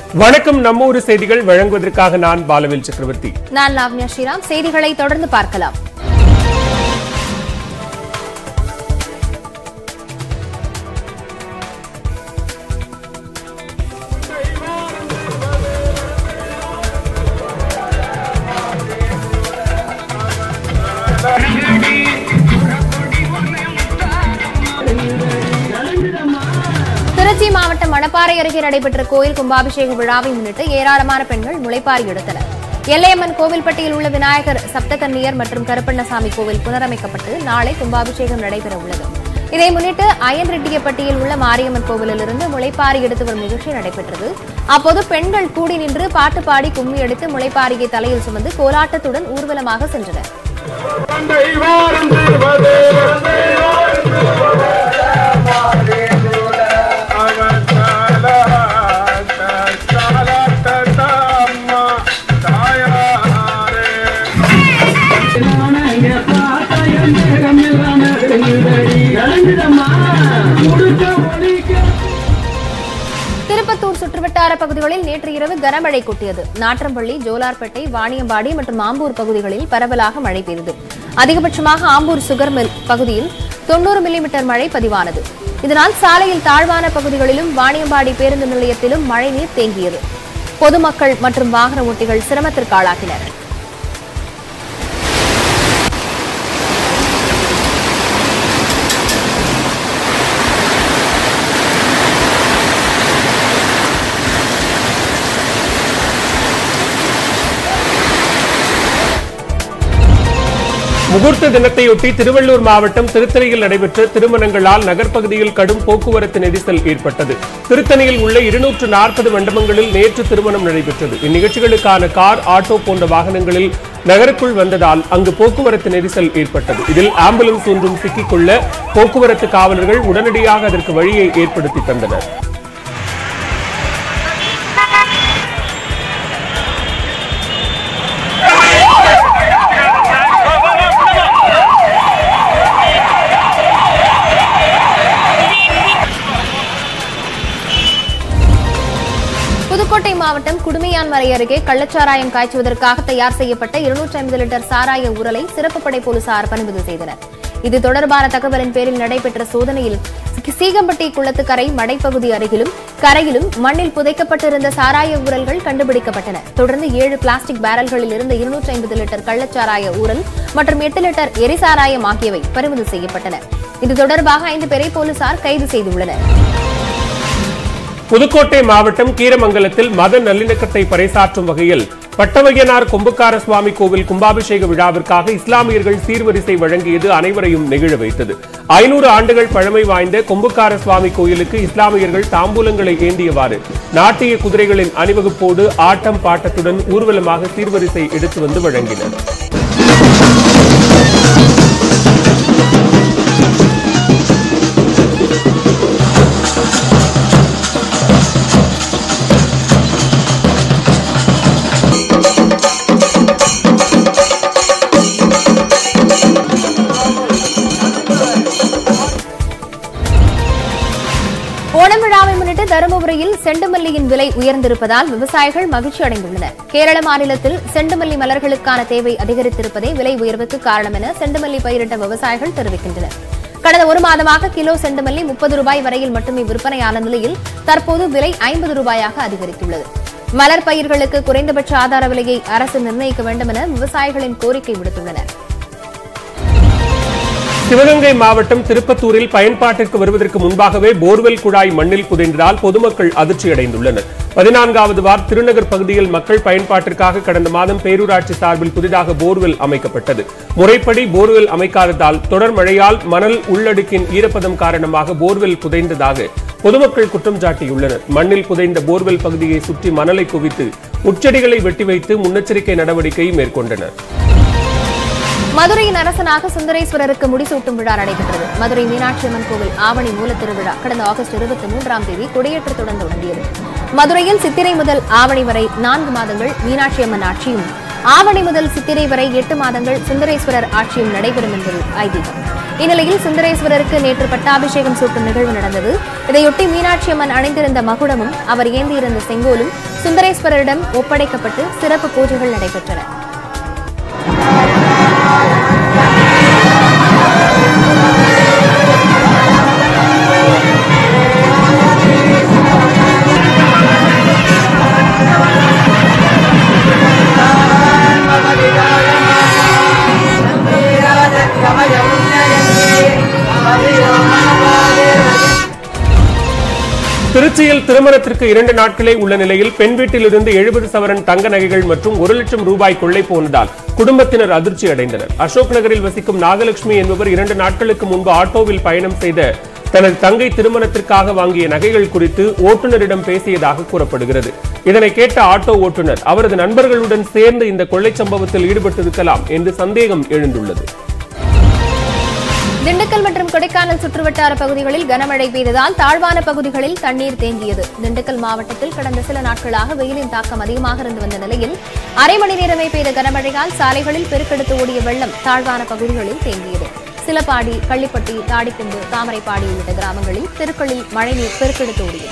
வணக்கம் நம்ம ஊரு செய்திகள் வழங்குவதற்காக நான் பாலவேல் சக்கரவர்த்தி நான் லாவண்யா ஸ்ரீராம் செய்திகளை தொடர்ந்து பார்க்கலாம் திருச்சி மாவட்டம் மணப்பாறை அருகே நடைபெற்ற கோயில் கும்பாபிஷேக விழாவை முன்னிட்டு ஏராளமான பெண்கள் முளைப்பாரி எடுத்தனர் எல்லையம்மன் கோவில்பட்டியில் உள்ள விநாயகர் சப்தகன்னியர் மற்றும் கருப்பண்ணசாமி கோவில் புனரமைக்கப்பட்டு நாளை கும்பாபிஷேகம் நடைபெற உள்ளது இதை முன்னிட்டு அயன்ரெட்டியப்பட்டியில் உள்ள மாரியம்மன் கோவிலிலிருந்து முளைப்பாரி எடுத்து வரும் நிகழ்ச்சி நடைபெற்றது அப்போது பெண்கள் கூடி நின்று பாட்டு பாடி கும்மி அடித்து முளைப்பாரியை தலையில் சுமந்து கோலாட்டத்துடன் ஊர்வலமாக சென்றனர் திருப்பத்தூர் சுற்றுவட்டார பகுதிகளில் நேற்று இரவு கனமழை கொட்டியது நாற்றம்பள்ளி ஜோலார்பேட்டை வாணியம்பாடி மற்றும் ஆம்பூர் பகுதிகளில் பரவலாக மழை பெய்தது அதிகபட்சமாக ஆம்பூர் சுகர் மில் பகுதியில் தொண்ணூறு மில்லிமீட்டர் மழை பதிவானது இதனால் சாலையில் தாழ்வான பகுதிகளிலும் வாணியம்பாடி பேருந்து நிலையத்திலும் மழைநீர் தேங்கியது பொதுமக்கள் மற்றும் வாகன ஓட்டிகள் சிரமத்திற்கு ஆளாகினர் முகூர்த்த தினத்தையொட்டி திருவள்ளூர் மாவட்டம் திருத்தணியில் நடைபெற்ற திருமணங்களால் நகர்ப்பகுதியில் கடும் போக்குவரத்து நெரிசல் ஏற்பட்டது திருத்தணியில் உள்ள இருநூற்று நாற்பது மண்டபங்களில் நேற்று திருமணம் நடைபெற்றது இந்நிகழ்ச்சிகளுக்கான கார் ஆட்டோ போன்ற வாகனங்களில் நகருக்குள் வந்ததால் அங்கு போக்குவரத்து நெரிசல் ஏற்பட்டது இதில் ஆம்புலன்ஸ் ஒன்றும் சிக்கிக்கொள்ள போக்குவரத்து காவலர்கள் உடனடியாக அதற்கு வழியை ஏற்படுத்தி தந்தனர் புதுக்கோட்டை மாவட்டம் குடுமையான்மறை அருகே கள்ளச்சாராயம் காய்ச்சுவதற்காக தயார் செய்யப்பட்ட இருநூற்றி ஐம்பது லிட்டர் சாராய உரலை சிறப்பு படை போலீசார் பறிமுதல் செய்தனர் இது தொடர்பான தகவலின் பேரில் நடைபெற்ற சோதனையில் சீகம்பட்டி குளத்துக்கரை மடைப்பகுதி அருகிலும் கரையிலும் மண்ணில் புதைக்கப்பட்டிருந்த சாராய ஊரல்கள் கண்டுபிடிக்கப்பட்டன தொடர்ந்து ஏழு பிளாஸ்டிக் பேரல்களில் இருந்த இருநூற்றி ஐம்பது லிட்டர் கள்ளச்சாராய ஊரல் மற்றும் எட்டு லிட்டர் எரிசாராயம் ஆகியவை பறிமுதல் செய்யப்பட்டன இது தொடர்பாக ஐந்து பேரை போலீசார் கைது செய்துள்ளனர் புதுக்கோட்டை மாவட்டம் கீரமங்கலத்தில் மத நல்லிணக்கத்தை பறைசாற்றும் வகையில் பட்டவையனார் கொம்புக்கார சுவாமி கோவில் கும்பாபிஷேக விழாவிற்காக இஸ்லாமியர்கள் சீர்வரிசை வழங்கியது அனைவரையும் நெகிழ வைத்தது ஐநூறு ஆண்டுகள் பழமை வாய்ந்த கொம்புக்கார சுவாமி கோயிலுக்கு இஸ்லாமியர்கள் தாம்பூலங்களை ஏந்தியவாறு நாட்டிய குதிரைகளின் அணிவகுப்போடு ஆட்டம் பாட்டத்துடன் ஊர்வலமாக சீர்வரிசை எடுத்து வந்து வழங்கினர் ஓணம் விழாவை முன்னிட்டு தருமபுரியில் செண்டுமல்லியின் விலை உயர்ந்திருப்பதால் விவசாயிகள் மகிழ்ச்சி அடைந்துள்ளனர் கேரள மாநிலத்தில் செண்டுமல்லி மலர்களுக்கான தேவை அதிகரித்திருப்பதே விலை உயர்வுக்கு காரணம் என செண்டுமல்லி பயிரிட்ட விவசாயிகள் தெரிவிக்கின்றனர் கடந்த ஒரு மாதமாக கிலோ செண்டுமல்லி முப்பது ரூபாய் வரையில் மட்டுமே விற்பனையான நிலையில் தற்போது விலை ஐம்பது ரூபாயாக அதிகரித்துள்ளது மலர் பயிர்களுக்கு குறைந்தபட்ச ஆதார விலையை அரசு நிர்ணயிக்க வேண்டும் என விவசாயிகளின் கோரிக்கை விடுத்துள்ளனர் சிவகங்கை மாவட்டம் திருப்பத்தூரில் பயன்பாட்டிற்கு வருவதற்கு முன்பாகவே போர்வெல் குழாய் மண்ணில் புதைந்ததால் பொதுமக்கள் அதிர்ச்சியடைந்துள்ளனர் பதினான்காவது வார்டு திருநகர் பகுதியில் மக்கள் பயன்பாட்டிற்காக கடந்த மாதம் பேரூராட்சி சார்பில் புதிதாக போர்வெல் அமைக்கப்பட்டது முறைப்படி போர்வெல் அமைக்காததால் தொடர் மழையால் மணல் உள்ளடுக்கின் ஈரப்பதம் காரணமாக போர்வெல் புதைந்ததாக பொதுமக்கள் குற்றம் சாட்டியுள்ளனர் மண்ணில் புதைந்த போர்வெல் பகுதியை சுற்றி மணலை குவித்து முச்செடிகளை வெட்டி வைத்து முன்னெச்சரிக்கை நடவடிக்கை மேற்கொண்டனர் மதுரையின் அரசனாக சுந்தரேஸ்வரருக்கு முடிசூட்டும் விழா நடைபெற்றது மதுரை மீனாட்சி அம்மன் கோவில் ஆவணி மூல திருவிழா கடந்த ஆகஸ்ட் இருபத்தி மூன்றாம் தேதி கொடியேற்றத்துடன் தொடங்கியது மதுரையில் சித்திரை முதல் ஆவணி வரை நான்கு மாதங்கள் மீனாட்சி அம்மன் ஆட்சியும் ஆவணி முதல் சித்திரை வரை எட்டு மாதங்கள் சுந்தரேஸ்வரர் ஆட்சியும் நடைபெறும் என்பது ஐதீகம் இந்நிலையில் சுந்தரேஸ்வரருக்கு நேற்று பட்டாபிஷேகம் சூட்டும் நிகழ்வு நடந்தது இதையொட்டி மீனாட்சி அம்மன் அணிந்திருந்த மகுடமும் அவர் ஏந்தியிருந்த செங்கோலும் சுந்தரேஸ்வரரிடம் ஒப்படைக்கப்பட்டு சிறப்பு பூஜைகள் நடைபெற்றன திருச்சியில் திருமணத்திற்கு இரண்டு நாட்களே உள்ள நிலையில் பெண் வீட்டிலிருந்து எழுபது சவரன் தங்க நகைகள் மற்றும் ஒரு லட்சம் ரூபாய் கொள்ளை போனதால் குடும்பத்தினர் அதிர்ச்சி அடைந்தனர் அசோக் நகரில் வசிக்கும் நாகலட்சுமி என்பவர் இரண்டு நாட்களுக்கு முன்பு ஆட்டோவில் பயணம் செய்த தனது தங்கை திருமணத்திற்காக வாங்கிய நகைகள் குறித்து ஓட்டுநரிடம் பேசியதாக கூறப்படுகிறது இதனை கேட்ட ஆட்டோ ஓட்டுநர் அவரது நண்பர்களுடன் சேர்ந்து இந்த கொள்ளை சம்பவத்தில் ஈடுபட்டிருக்கலாம் என்று சந்தேகம் எழுந்துள்ளது திண்டுக்கல் மற்றும் கொடைக்கானல் சுற்றுவட்டார பகுதிகளில் கனமழை பெய்ததால் தாழ்வான பகுதிகளில் தண்ணீர் தேங்கியது திண்டுக்கல் மாவட்டத்தில் கடந்த சில நாட்களாக வெயிலின் தாக்கம் அதிகமாக இருந்து வந்த நிலையில் அரை மணி நேரமே பெய்த கனமழையால் சாலைகளில் பெருக்கெடுத்து ஓடிய வெள்ளம் தாழ்வான பகுதிகளில் தேங்கியது சிலப்பாடி கள்ளிப்பட்டி தாடிக்கும்பு தாமரைப்பாடி உள்ளிட்ட கிராமங்களில் தெருக்களில் மழைநீர் பெருக்கெடுத்து ஓடியது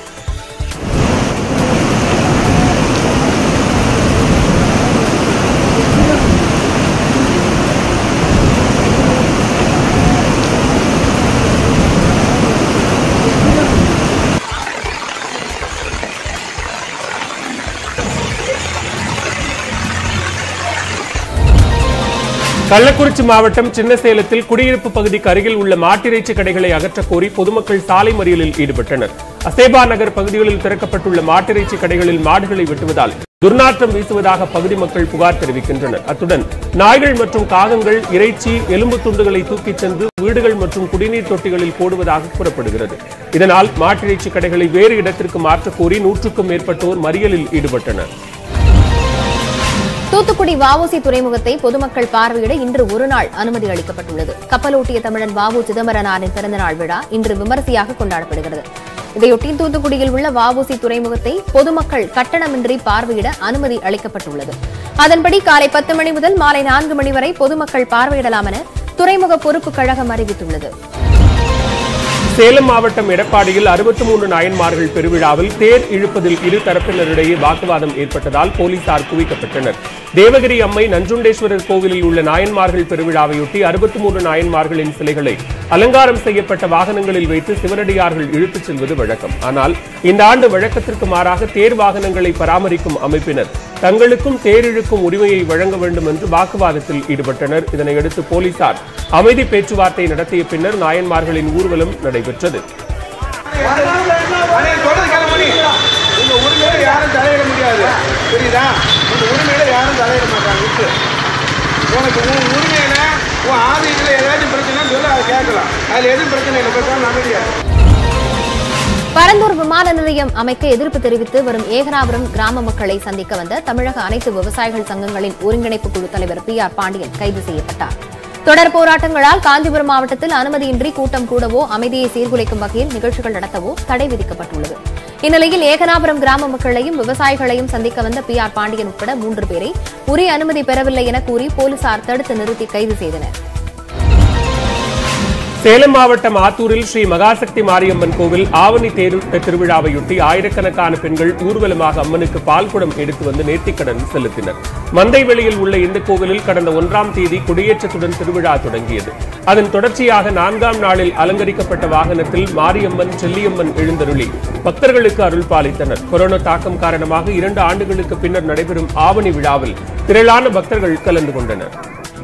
கள்ளக்குறிச்சி மாவட்டம் சின்னசேலத்தில் குடியிருப்பு பகுதிக்கு அருகில் உள்ள மாட்டிறைச்சி கடைகளை அகற்றக் கோரி பொதுமக்கள் சாலை மறியலில் ஈடுபட்டனர் அசேபா நகர் பகுதிகளில் திறக்கப்பட்டுள்ள மாட்டிறைச்சி கடைகளில் மாடுகளை வெட்டுவதால் துர்நாற்றம் வீசுவதாக பகுதி மக்கள் புகார் தெரிவிக்கின்றனர் அத்துடன் நாய்கள் மற்றும் காகங்கள் இறைச்சி எலும்பு துண்டுகளை தூக்கிச் சென்று வீடுகள் மற்றும் குடிநீர் தொட்டிகளில் போடுவதாக கூறப்படுகிறது இதனால் மாட்டிறைச்சி கடைகளை வேறு இடத்திற்கு மாற்றக் கோரி நூற்றுக்கும் மேற்பட்டோர் மறியலில் ஈடுபட்டனர் தூத்துக்குடி வஉசி துறைமுகத்தை பொதுமக்கள் பார்வையிட இன்று ஒருநாள் அனுமதி அளிக்கப்பட்டுள்ளது கப்பலோட்டிய தமிழன் வாவு சிதம்பரனாரின் பிறந்தநாள் விழா இன்று விமரிசையாக கொண்டாடப்படுகிறது இதையொட்டி தூத்துக்குடியில் உள்ள வஉசி துறைமுகத்தை பொதுமக்கள் கட்டணமின்றி பார்வையிட அனுமதி அளிக்கப்பட்டுள்ளது அதன்படி காலை பத்து மணி முதல் மாலை நான்கு மணி வரை பொதுமக்கள் பார்வையிடலாம் என துறைமுக பொறுப்பு கழகம் அறிவித்துள்ளது சேலம் மாவட்டம் எடப்பாடியில் அறுபத்தி மூன்று நாயன்மார்கள் பெருவிழாவில் தேர் இழுப்பதில் இரு தரப்பினரிடையே வாக்குவாதம் ஏற்பட்டதால் போலீசார் குவிக்கப்பட்டனர் தேவகிரி அம்மை நஞ்சுண்டேஸ்வரர் கோவிலில் உள்ள நாயன்மார்கள் பெருவிழாவையொட்டி அறுபத்தி மூன்று நாயன்மார்களின் சிலைகளை அலங்காரம் செய்யப்பட்ட வாகனங்களில் வைத்து சிவனடியார்கள் இழுத்துச் செல்வது வழக்கம் ஆனால் இந்த ஆண்டு வழக்கத்திற்கு மாறாக தேர் வாகனங்களை பராமரிக்கும் அமைப்பினர் தங்களுக்கும் தேர் இழுக்கும் உரிமையை வழங்க வேண்டும் என்று வாக்குவாதத்தில் ஈடுபட்டனர் இதனையடுத்து போலீசார் அமைதி பேச்சுவார்த்தை நடத்திய பின்னர் நாயன்மார்களின் ஊர்வலம் நடைபெற்றது அண்ணே, சொல்றது கேளு மணி. உங்க உரிமையில யாரும் தலையிட முடியாது புரியுதா உங்க உரிமையில யாரும் தலையிட மாட்டாங்க விட்டு உனக்கு உன் உரிமையில உன் ஆதிக்கத்துல ஏதாச்சும் பிரச்சனை சொல்லு அதை கேட்கலாம் அதுல எதுவும் பிரச்சனை இல்லை பேசாம அமைதியா பரந்தூர் விமான நிலையம் அமைக்க எதிர்ப்பு தெரிவித்து வரும் ஏகனாபுரம் கிராம மக்களை சந்திக்க வந்த தமிழக அனைத்து விவசாயிகள் சங்கங்களின் ஒருங்கிணைப்பு குழு தலைவர் பி ஆர் பாண்டியன் கைது செய்யப்பட்டார் தொடர் போராட்டங்களால் காஞ்சிபுரம் மாவட்டத்தில் அனுமதியின்றி கூட்டம் கூடவோ அமைதியை சீர்குலைக்கும் வகையில் நிகழ்ச்சிகள் நடத்தவோ தடை விதிக்கப்பட்டுள்ளது இந்நிலையில் ஏகனாபுரம் கிராம மக்களையும் விவசாயிகளையும் சந்திக்க வந்த பி ஆர் பாண்டியன் உட்பட மூன்று பேரை உரிய அனுமதி பெறவில்லை என கூறி போலீசார் தடுத்து நிறுத்தி கைது செய்தனர் சேலம் மாவட்டம் ஆத்தூரில் ஸ்ரீ மகாசக்தி மாரியம்மன் கோவில் ஆவணி தேர் திருவிழாவையொட்டி ஆயிரக்கணக்கான பெண்கள் ஊர்வலமாக அம்மனுக்கு பால்குடம் எடுத்து வந்து நேர்த்திக்கடன் செலுத்தினர் மந்தை வெளியில் உள்ள இந்த கோவிலில் கடந்த ஒன்றாம் தேதி கொடியேற்றத்துடன் திருவிழா தொடங்கியது அதன் தொடர்ச்சியாக நான்காம் நாளில் அலங்கரிக்கப்பட்ட வாகனத்தில் மாரியம்மன் செல்லியம்மன் எழுந்தருளி பக்தர்களுக்கு அருள் பாலித்தனர் கொரோனா தாக்கம் காரணமாக இரண்டு ஆண்டுகளுக்கு பின்னர் நடைபெறும் ஆவணி விழாவில் திரளான பக்தர்கள் கலந்து கொண்டனர்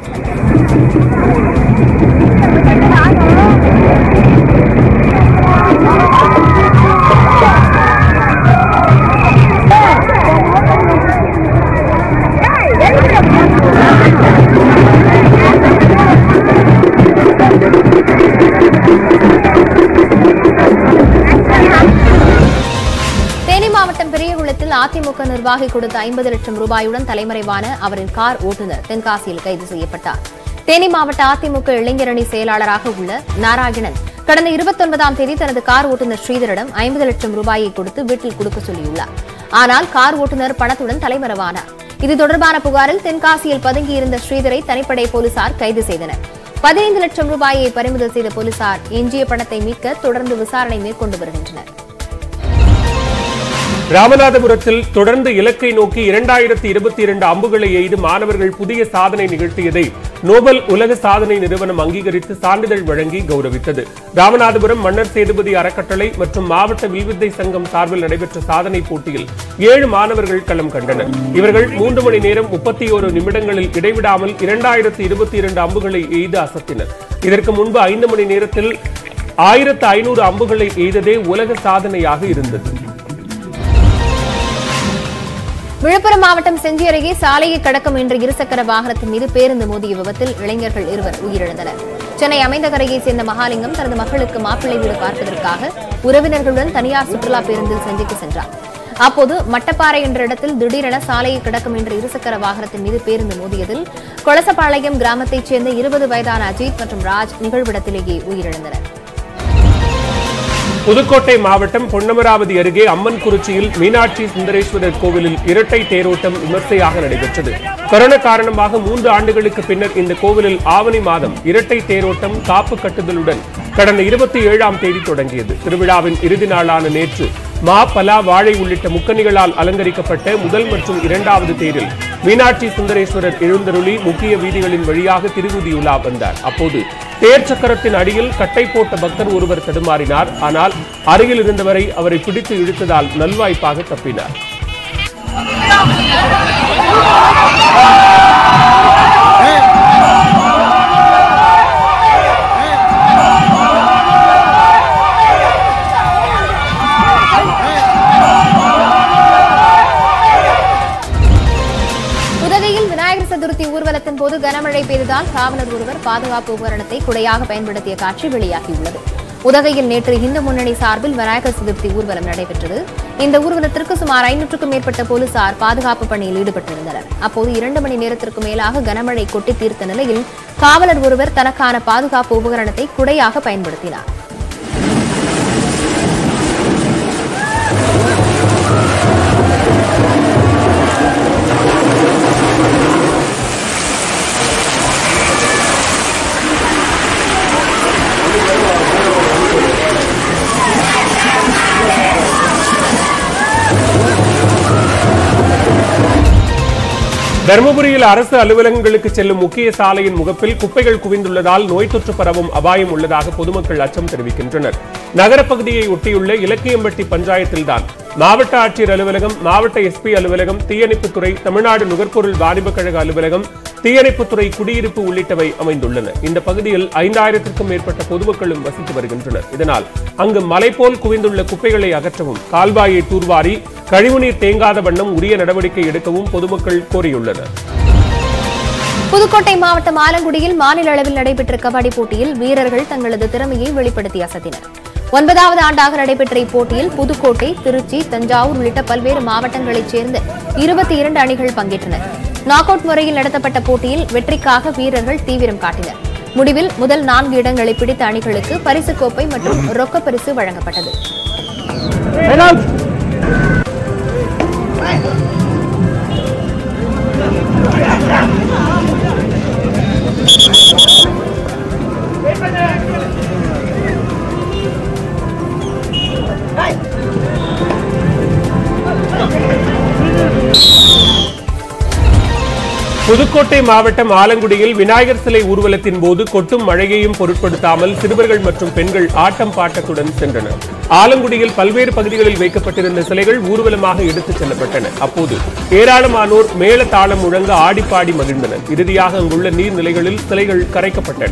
தேனி மாவட்டம் பெரியகுளத்தில் அதிமுக நிர்வாகி கொடுத்த ஐம்பது லட்சம் ரூபாயுடன் தலைமறைவான அவரின் கார் ஓட்டுநர் தென்காசியில் கைது செய்யப்பட்டார் தேனி மாவட்ட அதிமுக இளைஞரணி செயலாளராக உள்ள நாராயணன் கடந்த இருபத்தொன்பதாம் தேதி தனது கார் ஓட்டுநர் ஸ்ரீதரிடம் ஐம்பது லட்சம் ரூபாயை கொடுத்து வீட்டில் கொடுக்க சொல்லியுள்ளார் ஆனால் கார் ஓட்டுநர் பணத்துடன் தலைமறைவானார் இது தொடர்பான புகாரில் தென்காசியில் பதுங்கியிருந்த ஸ்ரீதரை தனிப்படை போலீசார் கைது செய்தனர் பதினைந்து லட்சம் ரூபாயை பறிமுதல் செய்த போலீசார் எஞ்சிய பணத்தை மீட்க தொடர்ந்து விசாரணை மேற்கொண்டு வருகின்றனர் ராமநாதபுரத்தில் தொடர்ந்து இலக்கை நோக்கி இரண்டாயிரத்தி இருபத்தி இரண்டு அம்புகளை எய்து மாணவர்கள் புதிய சாதனை நிகழ்த்தியதை நோபல் உலக சாதனை நிறுவனம் அங்கீகரித்து சான்றிதழ் வழங்கி கௌரவித்தது ராமநாதபுரம் மன்னர் சேதுபதி அறக்கட்டளை மற்றும் மாவட்ட வில்வித்தை சங்கம் சார்பில் நடைபெற்ற சாதனை போட்டியில் ஏழு மாணவர்கள் களம் கண்டனர் இவர்கள் மூன்று மணி நேரம் முப்பத்தி ஒரு நிமிடங்களில் இடைவிடாமல் இரண்டாயிரத்தி இருபத்தி இரண்டு அம்புகளை எய்து அசத்தினர் இதற்கு முன்பு ஐந்து மணி நேரத்தில் ஆயிரத்து ஐநூறு அம்புகளை எய்ததே உலக சாதனையாக இருந்தது விழுப்புரம் மாவட்டம் செஞ்சி அருகே சாலையை கடக்கும் என்ற இருசக்கர வாகனத்தின் மீது பேருந்து மோதிய விபத்தில் இளைஞர்கள் இருவர் உயிரிழந்தனர் சென்னை அமைந்தகரையை சேர்ந்த மகாலிங்கம் தனது மகளுக்கு மாப்பிள்ளை வீடு பார்ப்பதற்காக உறவினர்களுடன் தனியார் சுற்றுலா பேருந்தில் செஞ்சிக்கு சென்றார் அப்போது மட்டப்பாறை என்ற இடத்தில் திடீரென சாலையை கடக்கும் என்ற இருசக்கர வாகனத்தின் மீது பேருந்து மோதியதில் கொளசப்பாளையம் கிராமத்தைச் சேர்ந்த இருபது வயதான அஜித் மற்றும் ராஜ் நிகழ்விடத்திலேயே உயிரிழந்தனர் புதுக்கோட்டை மாவட்டம் பொன்னமராவதி அருகே அம்மன் குறிச்சியில் மீனாட்சி சுந்தரேஸ்வரர் கோவிலில் இரட்டை தேரோட்டம் விமர்சையாக நடைபெற்றது கொரோனா காரணமாக மூன்று ஆண்டுகளுக்கு பின்னர் இந்த கோவிலில் ஆவணி மாதம் இரட்டை தேரோட்டம் காப்பு கட்டுதலுடன் கடந்த இருபத்தி ஏழாம் தேதி தொடங்கியது திருவிழாவின் இறுதி நாளான நேற்று மா பலா வாழை உள்ளிட்ட முக்கணிகளால் அலங்கரிக்கப்பட்ட முதல் மற்றும் இரண்டாவது தேரில் மீனாட்சி சுந்தரேஸ்வரர் எழுந்தருளி முக்கிய வீதிகளின் வழியாக திருவுதியுலா வந்தார் அப்போது தேர் சக்கரத்தின் அடியில் கட்டை போட்ட பக்தர் ஒருவர் தடுமாறினார் ஆனால் அருகில் இருந்தவரை அவரை பிடித்து இழுத்ததால் நல்வாய்ப்பாக தப்பினார் உதகையில் விநாயகர் சதுர்த்தி ஊர்வலத்தின் போது கனமழை பெய்ததால் காவலர் ஒருவர் பாதுகாப்பு உபகரணத்தை குடையாக பயன்படுத்திய காட்சி வெளியாகியுள்ளது உதகையில் நேற்று இந்து முன்னணி சார்பில் விநாயகர் சதுர்த்தி ஊர்வலம் நடைபெற்றது இந்த ஊர்வலத்திற்கு சுமார் ஐநூற்றுக்கும் மேற்பட்ட போலீசார் பாதுகாப்பு பணியில் ஈடுபட்டிருந்தனர் அப்போது இரண்டு மணி நேரத்திற்கு மேலாக கனமழை கொட்டி தீர்த்த நிலையில் காவலர் ஒருவர் தனக்கான பாதுகாப்பு உபகரணத்தை குடையாக பயன்படுத்தினார் தருமபுரியில் அரசு அலுவலகங்களுக்கு செல்லும் முக்கிய சாலையின் முகப்பில் குப்பைகள் குவிந்துள்ளதால் நோய் தொற்று பரவும் அபாயம் உள்ளதாக பொதுமக்கள் அச்சம் தெரிவிக்கின்றனர் நகரப்பகுதியை ஒட்டியுள்ள இலக்கியம்பட்டி பஞ்சாயத்தில்தான் மாவட்ட ஆட்சியர் அலுவலகம் மாவட்ட எஸ்பி அலுவலகம் தீயணைப்புத்துறை தமிழ்நாடு நுகர்பொருள் வாணிபக் கழக அலுவலகம் தீயணைப்புத்துறை குடியிருப்பு உள்ளிட்டவை அமைந்துள்ளன இந்த பகுதியில் ஐந்தாயிரத்திற்கும் மேற்பட்ட பொதுமக்களும் வசித்து வருகின்றனர் இதனால் அங்கு மலை போல் குவிந்துள்ள குப்பைகளை அகற்றவும் கால்வாயை தூர்வாரி கழிவுநீர் தேங்காத வண்ணம் உரிய நடவடிக்கை எடுக்கவும் பொதுமக்கள் கோரியுள்ளனர் புதுக்கோட்டை மாவட்டம் ஆலங்குடியில் மாநில அளவில் நடைபெற்ற கபடி போட்டியில் வீரர்கள் தங்களது திறமையை வெளிப்படுத்தி அசத்தினர் ஒன்பதாவது ஆண்டாக நடைபெற்ற இப்போட்டியில் புதுக்கோட்டை திருச்சி தஞ்சாவூர் உள்ளிட்ட பல்வேறு மாவட்டங்களைச் சேர்ந்த இருபத்தி இரண்டு அணிகள் பங்கேற்றனர் நாக் அவுட் முறையில் நடத்தப்பட்ட போட்டியில் வெற்றிக்காக வீரர்கள் தீவிரம் காட்டினர் முடிவில் முதல் நான்கு இடங்களை பிடித்த அணிகளுக்கு பரிசுக் கோப்பை மற்றும் ரொக்கப் பரிசு வழங்கப்பட்டது புதுக்கோட்டை மாவட்டம் ஆலங்குடியில் விநாயகர் சிலை ஊர்வலத்தின் போது கொட்டும் மழையையும் பொருட்படுத்தாமல் சிறுவர்கள் மற்றும் பெண்கள் ஆட்டம் பாட்டத்துடன் சென்றனர் ஆலங்குடியில் பல்வேறு பகுதிகளில் வைக்கப்பட்டிருந்த சிலைகள் ஊர்வலமாக எடுத்துச் செல்லப்பட்டன அப்போது ஏராளமானோர் மேள தாளம் முழங்க ஆடிப்பாடி மகிழ்ந்தனர் இறுதியாக அங்குள்ள நீர்நிலைகளில் சிலைகள் கரைக்கப்பட்டன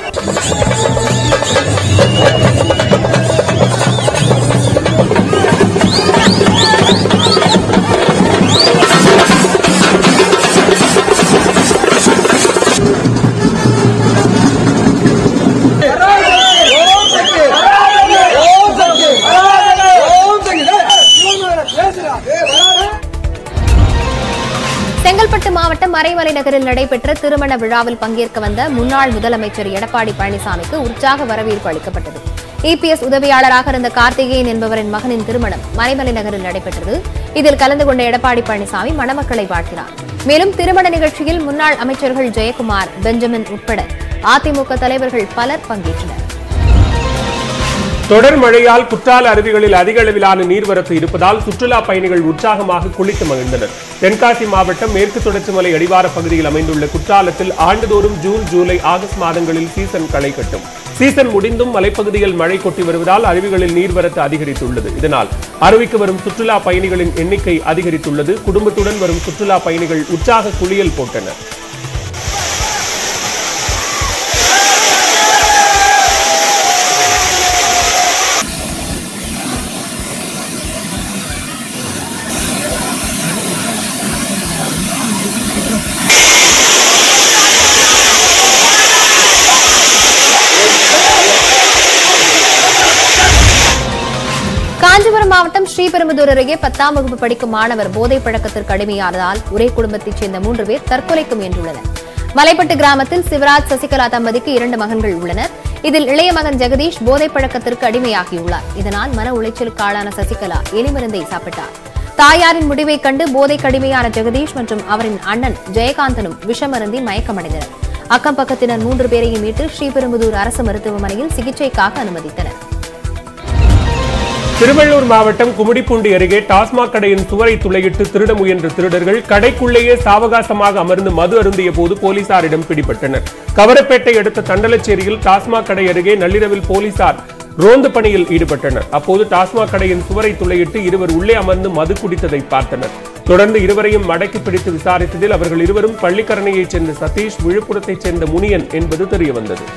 செங்கல்பட்டு மாவட்டம் மறைமலை நகரில் நடைபெற்ற திருமண விழாவில் பங்கேற்க வந்த முன்னாள் முதலமைச்சர் எடப்பாடி பழனிசாமிக்கு உற்சாக வரவேற்பு அளிக்கப்பட்டது இபிஎஸ் உதவியாளராக இருந்த கார்த்திகேயன் என்பவரின் மகனின் திருமணம் மறைமலை நகரில் நடைபெற்றது இதில் கலந்து கொண்ட எடப்பாடி பழனிசாமி மணமக்களை வாழ்த்தினார் மேலும் திருமண நிகழ்ச்சியில் முன்னாள் அமைச்சர்கள் ஜெயக்குமார் பெஞ்சமின் உட்பட அதிமுக தலைவர்கள் பலர் பங்கேற்றனர் தொடர் மழையால் குற்றால அருவிகளில் அதிக அளவிலான நீர்வரத்து இருப்பதால் சுற்றுலா பயணிகள் உற்சாகமாக குளித்து மகிழ்ந்தனர் தென்காசி மாவட்டம் மேற்கு தொடர்ச்சி மலை அடிவார பகுதியில் அமைந்துள்ள குற்றாலத்தில் ஆண்டுதோறும் ஜூன் ஜூலை ஆகஸ்ட் மாதங்களில் சீசன் களை கட்டும் சீசன் முடிந்தும் மலைப்பகுதியில் மழை கொட்டி வருவதால் அருவிகளில் நீர்வரத்து அதிகரித்துள்ளது இதனால் அருவிக்கு வரும் சுற்றுலா பயணிகளின் எண்ணிக்கை அதிகரித்துள்ளது குடும்பத்துடன் வரும் சுற்றுலா பயணிகள் உற்சாக குளியல் போட்டனர் காஞ்சிபுரம் மாவட்டம் ஸ்ரீபெரும்புதூர் அருகே பத்தாம் வகுப்பு படிக்கும் மாணவர் போதைப் பழக்கத்திற்கு அடிமையானதால் ஒரே குடும்பத்தைச் சேர்ந்த மூன்று பேர் தற்கொலைக்கு முயன்றுள்ளனர் மலைப்பட்டு கிராமத்தில் சிவராஜ் சசிகலா தம்பதிக்கு இரண்டு மகன்கள் உள்ளனர் இதில் இளைய மகன் ஜெகதீஷ் போதைப் பழக்கத்திற்கு அடிமையாகியுள்ளார் இதனால் மன உளைச்சலுக்கு ஆளான சசிகலா எலிமருந்தை சாப்பிட்டார் தாயாரின் முடிவைக் கண்டு போதைக்கு அடிமையான ஜெகதீஷ் மற்றும் அவரின் அண்ணன் ஜெயகாந்தனும் விஷமருந்தி மயக்கமடைந்தனர் அக்கம் பக்கத்தினர் மூன்று பேரையும் மீட்டு ஸ்ரீபெரும்புதூர் அரசு மருத்துவமனையில் சிகிச்சைக்காக அனுமதித்தனர் திருவள்ளூர் மாவட்டம் கும்மிடிப்பூண்டி அருகே டாஸ்மாக் கடையின் சுவரை துளையிட்டு திருட முயன்ற திருடர்கள் கடைக்குள்ளேயே சாவகாசமாக அமர்ந்து மது அருந்திய போது போலீசாரிடம் பிடிபட்டனர் கவரப்பேட்டை அடுத்த தண்டலச்சேரியில் டாஸ்மாக் கடை அருகே நள்ளிரவில் போலீசார் ரோந்து பணியில் ஈடுபட்டனர் அப்போது டாஸ்மாக் கடையின் சுவரை துளையிட்டு இருவர் உள்ளே அமர்ந்து மது குடித்ததை பார்த்தனர் தொடர்ந்து இருவரையும் மடக்கி பிடித்து விசாரித்ததில் அவர்கள் இருவரும் பள்ளிக்கரணையைச் சேர்ந்த சதீஷ் விழுப்புரத்தைச் சேர்ந்த முனியன் என்பது தெரியவந்தது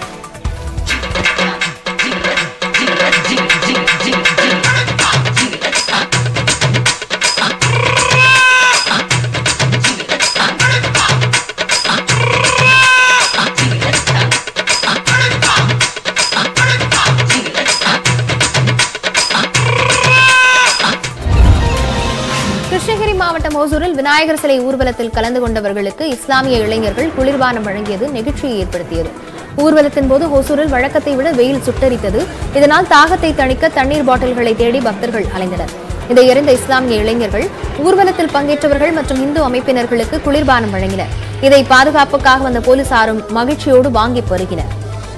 கிருஷ்ணகிரி மாவட்டம் ஓசூரில் விநாயகர் சிலை ஊர்வலத்தில் கலந்து கொண்டவர்களுக்கு இஸ்லாமிய இளைஞர்கள் குளிர்பானம் வழங்கியது நெகிழ்ச்சியை ஏற்படுத்தியது ஊர்வலத்தின் போது ஓசூரில் வழக்கத்தை விட வெயில் சுட்டரித்தது இதனால் தாகத்தை தணிக்க தண்ணீர் பாட்டில்களை தேடி பக்தர்கள் அலைந்தனர் இதை அறிந்த இஸ்லாமிய இளைஞர்கள் ஊர்வலத்தில் பங்கேற்றவர்கள் மற்றும் இந்து அமைப்பினர்களுக்கு குளிர்பானம் வழங்கினர் இதை பாதுகாப்புக்காக வந்த போலீசாரும் மகிழ்ச்சியோடு வாங்கி பருகினர்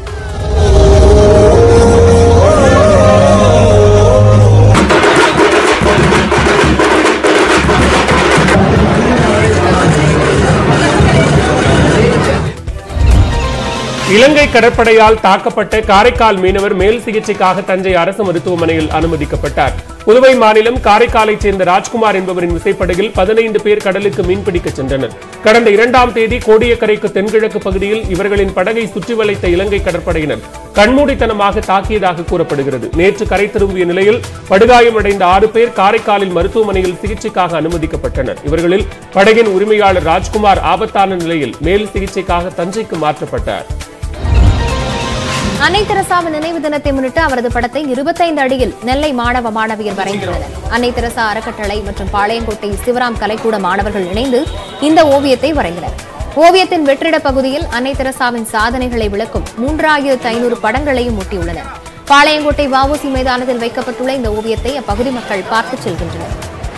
இலங்கை கடற்படையால் தாக்கப்பட்ட காரைக்கால் மீனவர் மேல் சிகிச்சைக்காக தஞ்சை அரசு மருத்துவமனையில் அனுமதிக்கப்பட்டார் புதுவை மாநிலம் காரைக்காலைச் சேர்ந்த ராஜ்குமார் என்பவரின் விசைப்படகில் பதினைந்து பேர் கடலுக்கு மீன்பிடிக்க சென்றனர் கடந்த இரண்டாம் தேதி கோடியக்கரைக்கு தென்கிழக்கு பகுதியில் இவர்களின் படகை சுற்றி வளைத்த இலங்கை கடற்படையினர் கண்மூடித்தனமாக தாக்கியதாக கூறப்படுகிறது நேற்று கரை திரும்பிய நிலையில் படுகாயமடைந்த ஆறு பேர் காரைக்காலில் மருத்துவமனையில் சிகிச்சைக்காக அனுமதிக்கப்பட்டனர் இவர்களில் படகின் உரிமையாளர் ராஜ்குமார் ஆபத்தான நிலையில் மேல் சிகிச்சைக்காக தஞ்சைக்கு மாற்றப்பட்டார் அன்னை தெரசாவின் நினைவு தினத்தை முன்னிட்டு அவரது படத்தை இருபத்தைந்து அடியில் நெல்லை மாணவ மாணவியர் வரைந்துள்ளனர் அன்னை தெரசா அறக்கட்டளை மற்றும் பாளையங்கோட்டை சிவராம் கலைக்கூட மாணவர்கள் இணைந்து இந்த ஓவியத்தை வரைந்தனர் ஓவியத்தின் வெற்றிட பகுதியில் அன்னை தெரசாவின் சாதனைகளை விளக்கும் மூன்றாயிரத்து ஐநூறு படங்களையும் ஒட்டியுள்ளனர் பாளையங்கோட்டை வஉசி மைதானத்தில் வைக்கப்பட்டுள்ள இந்த ஓவியத்தை அப்பகுதி மக்கள் பார்த்துச் செல்கின்றனர்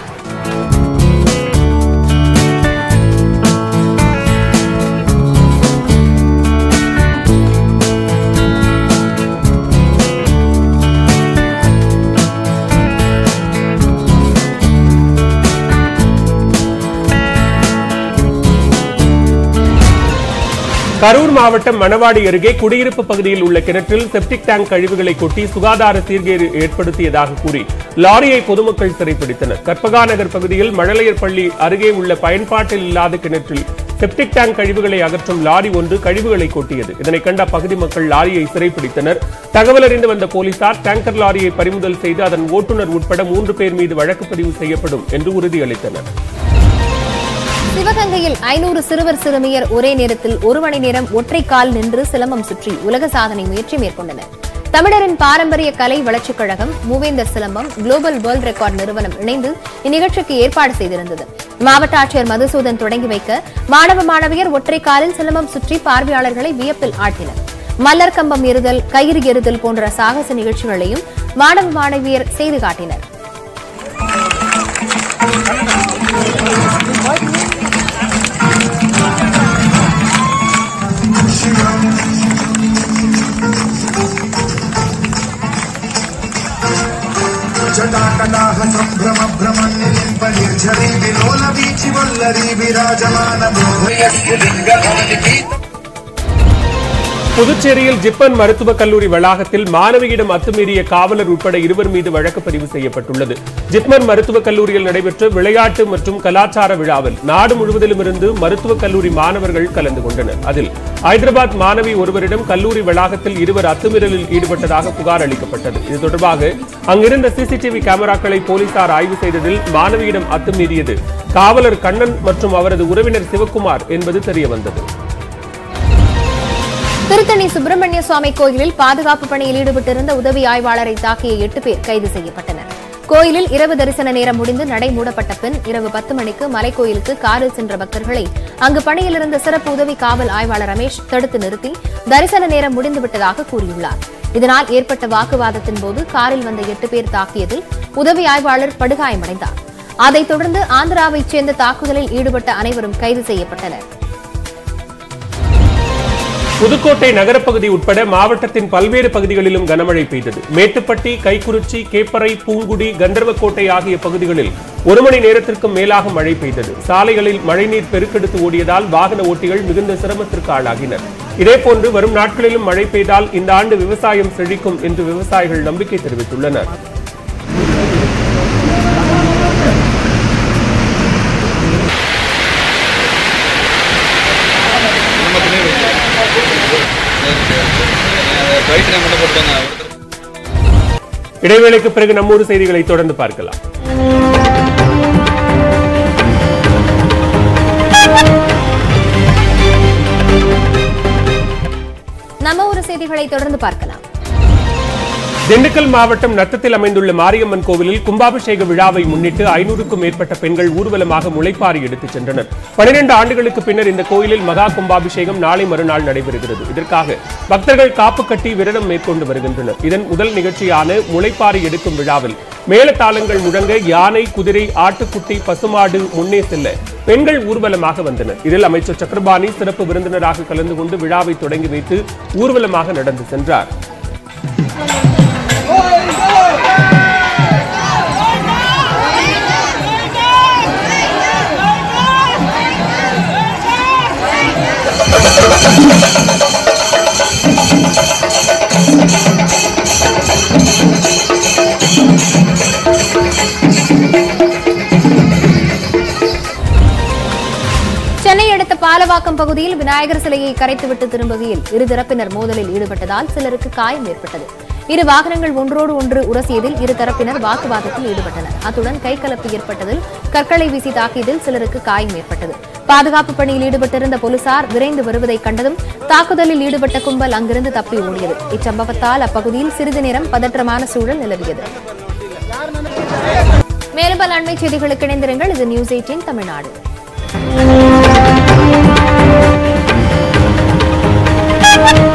கரூர் மாவட்டம் மணவாடி அருகே குடியிருப்பு பகுதியில் உள்ள கிணற்றில் செப்டிக் டேங்க் கழிவுகளை கொட்டி சுகாதார சீர்கேடு ஏற்படுத்தியதாக கூறி லாரியை பொதுமக்கள் சிறைப்பிடித்தனர் கற்பகா நகர் பகுதியில் மழலையர் பள்ளி அருகே உள்ள பயன்பாட்டில் இல்லாத கிணற்றில் செப்டிக் டேங்க் கழிவுகளை அகற்றும் லாரி ஒன்று கழிவுகளை கொட்டியது இதனை கண்ட அப்பகுதி மக்கள் லாரியை சிறைப்பிடித்தனர் தகவல் அறிந்து வந்த போலீசார் டேங்கர் லாரியை பறிமுதல் செய்து அதன் ஓட்டுநர் உட்பட மூன்று பேர் மீது வழக்கு பதிவு செய்யப்படும் என்று உறுதியளித்தனர் சிவகங்கையில் ஐநூறு சிறுவர் சிறுமியர் ஒரே நேரத்தில் ஒரு மணி நேரம் ஒற்றை கால் நின்று சிலம்பம் சுற்றி உலக சாதனை முயற்சி மேற்கொண்டனர் தமிழரின் பாரம்பரிய கலை வளர்ச்சிக் கழகம் மூவேந்தர் சிலம்பம் குளோபல் வேர்ல்ட் ரெக்கார்ட் நிறுவனம் இணைந்து இந்நிகழ்ச்சிக்கு ஏற்பாடு செய்திருந்தது மாவட்ட ஆட்சியர் மதுசூதன் தொடங்கி வைக்க மாணவ மாணவியர் ஒற்றை காலில் சிலம்பம் சுற்றி பார்வையாளர்களை வியப்பில் ஆட்டினர் மல்லர் கம்பம் எறிதல் கயிறு எறிதல் போன்ற சாகச நிகழ்ச்சிகளையும் மாணவ மாணவியர் செய்து காட்டினர் జటాకటాహ సంభ్రమ భ్రమన్నిలింప నిర్ఝరీ విలోల వీచి వల్లరీ విరాజమాన మోహయస్య లింగహాని పీత புதுச்சேரியில் ஜிப்பன் மருத்துவக் கல்லூரி வளாகத்தில் மாணவியிடம் அத்துமீறிய காவலர் உட்பட இருவர் மீது வழக்கு பதிவு செய்யப்பட்டுள்ளது ஜிப்மர் மருத்துவக் கல்லூரியில் நடைபெற்ற விளையாட்டு மற்றும் கலாச்சார விழாவில் நாடு முழுவதிலும் இருந்து மருத்துவக் கல்லூரி மாணவர்கள் கலந்து கொண்டனர் அதில் ஐதராபாத் மாணவி ஒருவரிடம் கல்லூரி வளாகத்தில் இருவர் அத்துமீறலில் ஈடுபட்டதாக புகார் அளிக்கப்பட்டது இது தொடர்பாக அங்கிருந்த சிசிடிவி கேமராக்களை போலீசார் ஆய்வு செய்ததில் மாணவியிடம் அத்துமீறியது காவலர் கண்ணன் மற்றும் அவரது உறவினர் சிவக்குமார் என்பது தெரியவந்தது திருத்தணி சுப்பிரமணிய சுவாமி கோயிலில் பாதுகாப்பு பணியில் ஈடுபட்டிருந்த உதவி ஆய்வாளரை தாக்கிய எட்டு பேர் கைது செய்யப்பட்டனர் கோயிலில் இரவு தரிசன நேரம் முடிந்து நடை மூடப்பட்ட பின் இரவு பத்து மணிக்கு மலைக்கோயிலுக்கு காரில் சென்ற பக்தர்களை அங்கு பணியில் இருந்த சிறப்பு உதவி காவல் ஆய்வாளர் ரமேஷ் தடுத்து நிறுத்தி தரிசன நேரம் முடிந்துவிட்டதாக கூறியுள்ளார் இதனால் ஏற்பட்ட வாக்குவாதத்தின் போது காரில் வந்த எட்டு பேர் தாக்கியதில் உதவி ஆய்வாளர் படுகாயமடைந்தார் அதைத் தொடர்ந்து ஆந்திராவைச் சேர்ந்த தாக்குதலில் ஈடுபட்ட அனைவரும் கைது செய்யப்பட்டனர் புதுக்கோட்டை நகரப்பகுதி உட்பட மாவட்டத்தின் பல்வேறு பகுதிகளிலும் கனமழை பெய்தது மேட்டுப்பட்டி கைக்குறிச்சி கேப்பரை பூங்குடி கந்தர்வக்கோட்டை ஆகிய பகுதிகளில் ஒரு மணி நேரத்திற்கும் மேலாக மழை பெய்தது சாலைகளில் மழைநீர் பெருக்கெடுத்து ஓடியதால் வாகன ஓட்டிகள் மிகுந்த சிரமத்திற்கு ஆளாகினர் இதேபோன்று வரும் நாட்களிலும் மழை பெய்தால் இந்த ஆண்டு விவசாயம் செழிக்கும் என்று விவசாயிகள் நம்பிக்கை தெரிவித்துள்ளனர் இடைவேளைக்கு பிறகு நம்மூர் செய்திகளை தொடர்ந்து பார்க்கலாம் நம்ம ஒரு செய்திகளை தொடர்ந்து பார்க்கலாம் திண்டுக்கல் மாவட்டம் நத்தத்தில் அமைந்துள்ள மாரியம்மன் கோவிலில் கும்பாபிஷேக விழாவை முன்னிட்டு ஐநூறுக்கும் மேற்பட்ட பெண்கள் ஊர்வலமாக முளைப்பாரி எடுத்துச் சென்றனர் பனிரெண்டு ஆண்டுகளுக்கு பின்னர் இந்த கோயிலில் மகா கும்பாபிஷேகம் நாளை மறுநாள் நடைபெறுகிறது இதற்காக பக்தர்கள் காப்பு கட்டி விரதம் மேற்கொண்டு வருகின்றனர் இதன் முதல் நிகழ்ச்சியான முளைப்பாரி எடுக்கும் விழாவில் மேளதாளங்கள் முழங்க யானை குதிரை ஆட்டுக்குட்டி பசுமாடு முன்னே செல்ல பெண்கள் ஊர்வலமாக வந்தனர் இதில் அமைச்சர் சக்கரபாணி சிறப்பு விருந்தினராக கலந்து கொண்டு விழாவை தொடங்கி வைத்து ஊர்வலமாக நடந்து சென்றார் சென்னை அடுத்த பாலவாக்கம் பகுதியில் விநாயகர் சிலையை கரைத்துவிட்டு திரும்புகையில் இருதரப்பினர் மோதலில் ஈடுபட்டதால் சிலருக்கு காயம் ஏற்பட்டது இரு வாகனங்கள் ஒன்றோடு ஒன்று உரசியதில் இரு தரப்பினர் வாக்குவாதத்தில் ஈடுபட்டனர் அத்துடன் கைகலப்பு ஏற்பட்டதில் கற்களை வீசி தாக்கியதில் சிலருக்கு காயம் ஏற்பட்டது பாதுகாப்பு பணியில் ஈடுபட்டிருந்த போலீசார் விரைந்து வருவதை கண்டதும் தாக்குதலில் ஈடுபட்ட கும்பல் அங்கிருந்து தப்பி ஓடியது இச்சம்பவத்தால் அப்பகுதியில் சிறிது நேரம் பதற்றமான சூழல் நிலவியது மேலும் பல அண்மை செய்திகளுக்கு இணைந்திருங்கள் இது நியூஸ் எயிட்டீன் தமிழ்நாடு